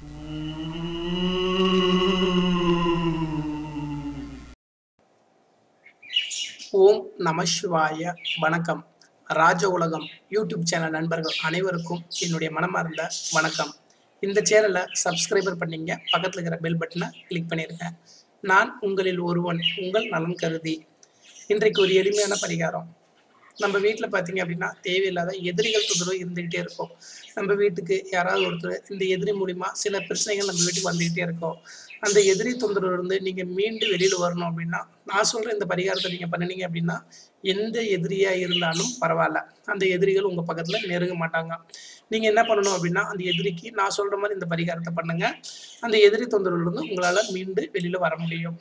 ஓம் நம சிவாய வணக்கம் ராஜ உலகம் யூடியூப் சேனல் நண்பர்கள் அனைவருக்கும் என்னுடைய மனமார்ந்த வணக்கம் இந்த சேனலை சப்ஸ்கிரைபர் பண்ணீங்க பக்கத்தில் இருக்கிற பெல் பட்டனை கிளிக் பண்ணிருங்க நான் உங்களில் ஒருவன் உங்கள் நலன் கருதி இன்றைக்கு ஒரு எளிமையான பரிகாரம் நம்ம வீட்டில் பார்த்தீங்க அப்படின்னா தேவையில்லாத எதிரிகள் தொந்தரவு இருந்துகிட்டே இருக்கும் நம்ம வீட்டுக்கு யாராவது ஒருத்தர் இந்த எதிரி மூலிமா சில பிரச்சனைகள் நம்ம வீட்டுக்கு வந்துகிட்டே இருக்கும் அந்த எதிரி தொந்தரவு இருந்து நீங்கள் மீண்டு வெளியில் வரணும் அப்படின்னா நான் சொல்கிற இந்த பரிகாரத்தை நீங்கள் பண்ணினீங்க அப்படின்னா எந்த எதிரியாக இருந்தாலும் பரவாயில்ல அந்த எதிரிகள் உங்கள் பக்கத்தில் நெருங்க மாட்டாங்க நீங்கள் என்ன பண்ணணும் அப்படின்னா அந்த எதிரிக்கு நான் சொல்கிற மாதிரி இந்த பரிகாரத்தை பண்ணுங்க அந்த எதிரி தொந்தரவுலேருந்து உங்களால் மீண்டு வெளியில் வர முடியும்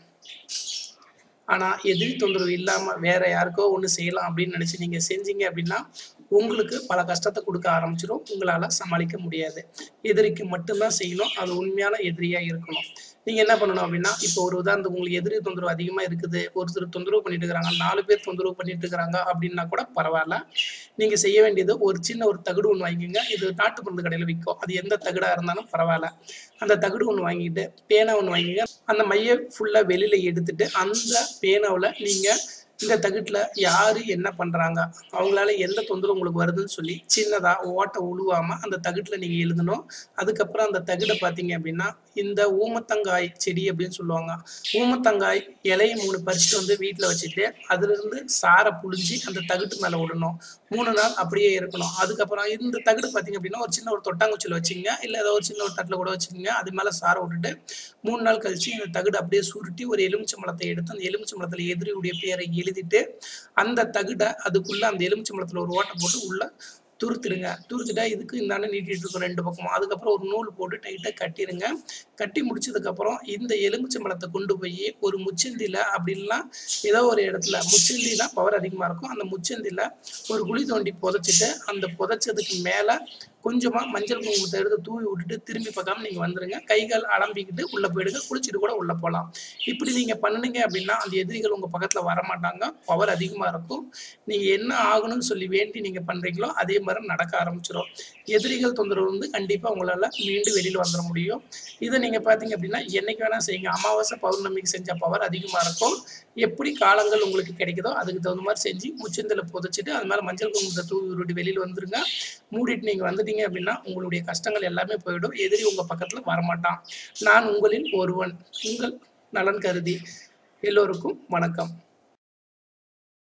ஆனால் எதிரி தொந்தரவு இல்லாமல் வேற யாருக்கோ ஒன்று செய்யலாம் அப்படின்னு நினச்சி நீங்கள் செஞ்சீங்க அப்படின்னா உங்களுக்கு பல கஷ்டத்தை கொடுக்க ஆரம்பிச்சிடும் உங்களால் சமாளிக்க முடியாது எதிரிக்கு மட்டும்தான் செய்யணும் அது உண்மையான எதிரியாக இருக்கணும் நீங்கள் என்ன பண்ணணும் அப்படின்னா இப்போ ஒரு உதாரணத்துக்கு உங்களுக்கு எதிரி தொந்தரவு அதிகமாக இருக்குது ஒருத்தர் தொந்தரவு பண்ணிட்டு இருக்கிறாங்க நாலு பேர் தொந்தரவு பண்ணிட்டு இருக்கிறாங்க அப்படின்னா கூட பரவாயில்ல நீங்கள் செய்ய வேண்டியது ஒரு சின்ன ஒரு தகுடு ஒன்று வாங்கிக்கோங்க இது நாட்டு மருந்து கடையில் விற்கும் அது எந்த தகுடாக இருந்தாலும் பரவாயில்ல அந்த தகுடு ஒன்று வாங்கிட்டு பேனா ஒன்று வாங்கிங்க அந்த மைய ஃபுல்லாக வெளியில் எடுத்துட்டு அந்த பேனாவில் நீங்கள் இந்த தகுட்டில் யார் என்ன பண்ணுறாங்க அவங்களால எந்த தொந்தரவு உங்களுக்கு வருதுன்னு சொல்லி சின்னதாக ஓட்டை உழுவாமல் அந்த தகுட்டில் நீங்கள் எழுதணும் அதுக்கப்புறம் அந்த தகுடை பார்த்தீங்க அப்படின்னா இந்த ஊமத்தங்காய் செடி அப்படின்னு சொல்லுவாங்க ஊமத்தங்காய் இலையை மூணு பறிச்சுட்டு வந்து வீட்டில் வச்சுட்டு அதுலேருந்து சாரை புழிஞ்சி அந்த தகுட்டு மேலே விடணும் மூணு நாள் அப்படியே இருக்கணும் அதுக்கப்புறம் இந்த தகுடு பார்த்தீங்க அப்படின்னா ஒரு சின்ன ஒரு தொட்டாங்குச்சியில் வச்சுங்க இல்லை ஏதோ ஒரு சின்ன ஒரு தட்டில் கூட வச்சுக்கோங்க அது மேலே சாரை விட்டுட்டு மூணு நாள் கழிச்சு இந்த தகுடு அப்படியே சுருட்டி ஒரு எலுமிச்சம்பழத்தை எடுத்து அந்த எலுமிச்சம்பழத்தில் எதிரியுடைய பேரை எழுதிட்டு அந்த தகுடை அதுக்குள்ள அந்த எலுமிச்சம்பழத்தில் ஒரு ஓட்டை போட்டு உள்ள துருத்துடுங்க துருத்துட்டா இதுக்கு இந்தாண்ட நீட்டிட்டு இருக்கும் ரெண்டு பக்கமும் அதுக்கப்புறம் ஒரு நூல் போட்டு டைட்டாக கட்டிடுங்க கட்டி முடிச்சதுக்கப்புறம் இந்த எலுமிச்சம்பழத்தை கொண்டு போய் ஒரு முச்சந்தியில் அப்படின்லாம் ஏதோ ஒரு இடத்துல முச்சந்தி தான் பவர் அதிகமாக இருக்கும் அந்த முச்சந்தியில் ஒரு குழி தோண்டி புதைச்சிட்டு அந்த புதைச்சதுக்கு மேலே கொஞ்சமாக மஞ்சள் குங்குமத்தை எடுத்து தூவி விட்டுட்டு திரும்பி பார்க்காம நீங்கள் வந்துடுங்க கைகள் அலம்பிக்கிட்டு உள்ளே போயிடுங்க குளிச்சுட்டு கூட உள்ளே போகலாம் இப்படி நீங்கள் பண்ணுனீங்க அப்படின்னா அந்த எதிரிகள் உங்கள் பக்கத்தில் வரமாட்டாங்க பவர் அதிகமாக இருக்கும் நீங்கள் என்ன ஆகணும்னு சொல்லி வேண்டி நீங்கள் பண்ணுறீங்களோ அதே மாதிரி நடக்க ஆரம்பிச்சிடும் எதிரிகள் தொந்தரவு வந்து கண்டிப்பாக உங்களால் மீண்டு வெளியில் வந்துட முடியும் இதை நீங்கள் பார்த்தீங்க அப்படின்னா என்னைக்கு வேணால் செய்யுங்க அமாவாசை பௌர்ணமிக்கு செஞ்ச பவர் அதிகமாக இருக்கும் எப்படி காலங்கள் உங்களுக்கு கிடைக்குதோ அதுக்கு தகுந்த மாதிரி செஞ்சு முச்சந்தில் புதைச்சிட்டு அது மேலே மஞ்சள் குங்குமத்தை தூவி விட்டுட்டு வெளியில் வந்துருங்க மூடிட்டு நீங்கள் வந்துட்டீங்க அப்படின்னா உங்களுடைய கஷ்டங்கள் எல்லாமே போயிடும் எதிரி உங்கள் பக்கத்தில் வரமாட்டான் நான் உங்களில் ஒருவன் உங்கள் நலன் கருதி எல்லோருக்கும் வணக்கம்